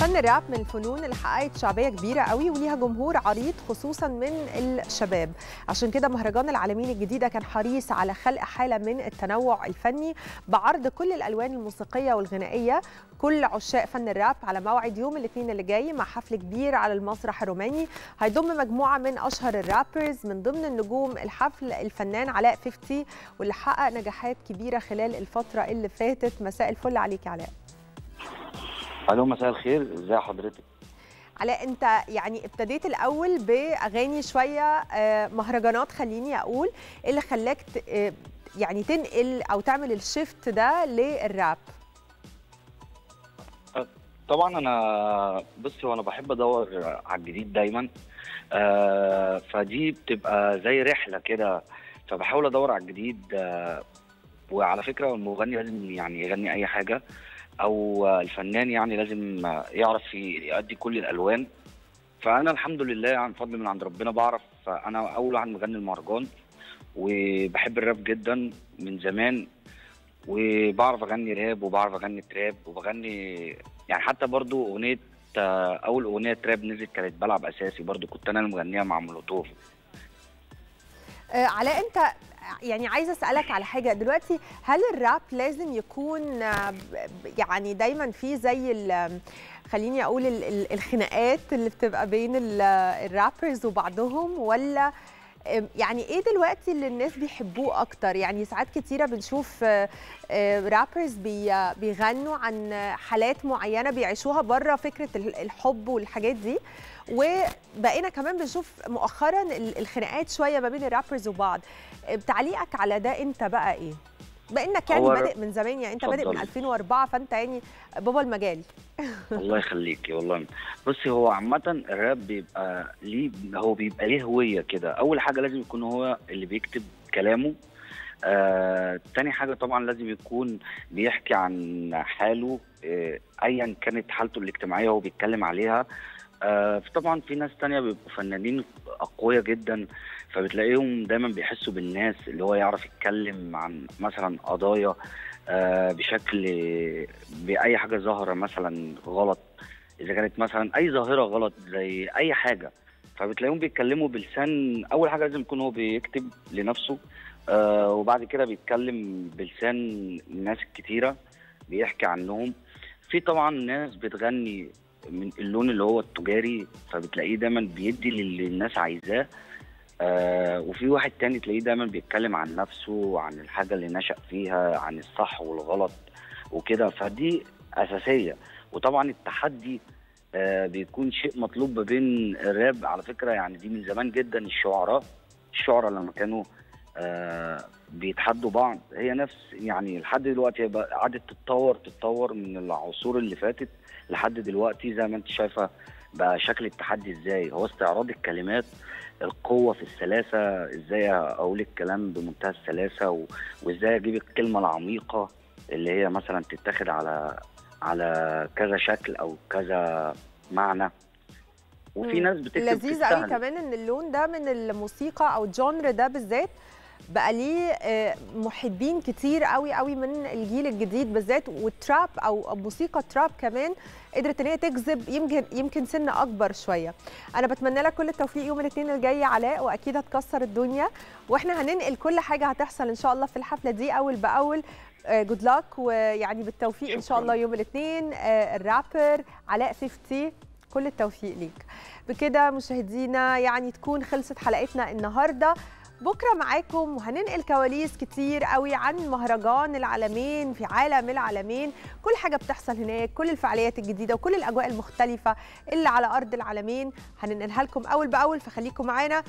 فن الراب من الفنون اللي حققت شعبيه كبيره قوي وليها جمهور عريض خصوصا من الشباب عشان كده مهرجان العالمين الجديده كان حريص على خلق حاله من التنوع الفني بعرض كل الالوان الموسيقيه والغنائيه كل عشاق فن الراب على موعد يوم الاثنين اللي جاي مع حفل كبير على المسرح الروماني هيضم مجموعه من اشهر الرابرز من ضمن النجوم الحفل الفنان علاء 50 واللي حقق نجاحات كبيره خلال الفتره اللي فاتت مساء الفل عليك يا علاء الو مساء الخير ازي حضرتك علاء انت يعني ابتديت الاول باغاني شويه آه، مهرجانات خليني اقول إيه اللي خلاك ت- آه، يعني تنقل او تعمل الشيفت ده للراب طبعا انا بصي وانا بحب ادور على الجديد دايما آه فدي بتبقى زي رحله كده فبحاول ادور على الجديد آه وعلى فكره المغني لازم يعني يغني اي حاجه او آه، الفنان يعني لازم آه، يعرف يأدي كل الالوان فانا الحمد لله عن فضل من عند ربنا بعرف آه، انا اول واحد مغني المهرجان وبحب الراب جدا من زمان وبعرف اغني راب وبعرف اغني تراب وبغني يعني حتى برضو اغنيه آه، اول اغنيه تراب نزلت كانت بلعب اساسي برضو كنت انا اللي مغنيها مع مولوتوف آه، علاء انت يعني عايزه اسالك على حاجه دلوقتي هل الراب لازم يكون آه، ب- ب- يعني دايما في زي ال- خليني اقول ال- ال- الخناقات اللي بتبقى بين ال- الرابرز وبعضهم ولا آم، يعني ايه دلوقتي اللي الناس بيحبوه اكتر يعني ساعات كتيره بنشوف آه، آه، رابرز بي- بيغنوا عن حالات معينه بيعيشوها بره فكره ال- الحب والحاجات دي وبقينا كمان بنشوف مؤخرا ال- الخناقات شويه ما بين الرابرز وبعض تعليقك على ده انت بقى ايه بانك يعني هو بادئ من زمان يعني انت بادئ من اتفضلي. 2004 فانت يعني بابا المجال الله يخليكي والله بصي هو عامة الراب بيبقى ليه هو بيبقى ليه هوية كده أول حاجة لازم يكون هو اللي بيكتب كلامه آه، تاني حاجة طبعا لازم يكون بيحكي عن حاله آه، أيا كانت حالته الاجتماعية هو بيتكلم عليها آه، طبعا في ناس تانية بيبقوا فنانين أقوياء جدا فبتلاقيهم دايما بيحسوا بالناس اللي هو يعرف يتكلم عن مثلا قضايا آه، بشكل بأي حاجة ظاهرة مثلا غلط إذا كانت مثلا أي ظاهرة غلط زي أي حاجة فبتلاقيهم بيتكلموا بلسان أول حاجة لازم يكون هو بيكتب لنفسه آه وبعد كده بيتكلم بلسان الناس الكتيرة بيحكي عنهم في طبعا ناس بتغني من اللون اللي هو التجاري فبتلاقيه دايما بيدي للي الناس عايزاه آه وفي واحد تاني تلاقيه دايما بيتكلم عن نفسه عن الحاجة اللي نشأ فيها عن الصح والغلط وكده فدي أساسية وطبعا التحدي آه بيكون شيء مطلوب ما بين الراب على فكرة يعني دي من زمان جدا الشعراء الشعراء لما كانوا آه بيتحدوا بعض هي نفس يعني لحد دلوقتي هي بقى قعدت تتطور تتطور من العصور اللي فاتت لحد دلوقتي زي ما انت شايفه بقى شكل التحدي ازاي هو استعراض الكلمات القوه في السلاسه ازاي اقول الكلام بمنتهى السلاسه و... وازاي اجيب الكلمه العميقه اللي هي مثلا تتاخد على على كذا شكل او كذا معنى وفي مم. ناس بتكتب لذيذ قوي تستاهل. كمان ان اللون ده من الموسيقى او الجونر ده بالذات بقى ليه آه، محبين كتير قوي قوي من الجيل الجديد بالذات والتراب او موسيقى تراب كمان قدرت ان هي تجذب يمكن يمكن سن اكبر شويه انا بتمنى لك كل التوفيق يوم الاثنين الجاي علاء واكيد هتكسر الدنيا واحنا هننقل كل حاجه هتحصل ان شاء الله في الحفله دي اول باول جود لك ويعني بالتوفيق ان شاء شكراً. الله يوم الاثنين الرابر علاء 50 كل التوفيق ليك بكده مشاهدينا يعني تكون خلصت حلقتنا النهارده بكره معاكم وهننقل كواليس كتير قوي عن مهرجان العالمين في عالم العالمين كل حاجه بتحصل هناك كل الفعاليات الجديده وكل الاجواء المختلفه اللي على ارض العالمين هننقلها لكم اول باول فخليكم معانا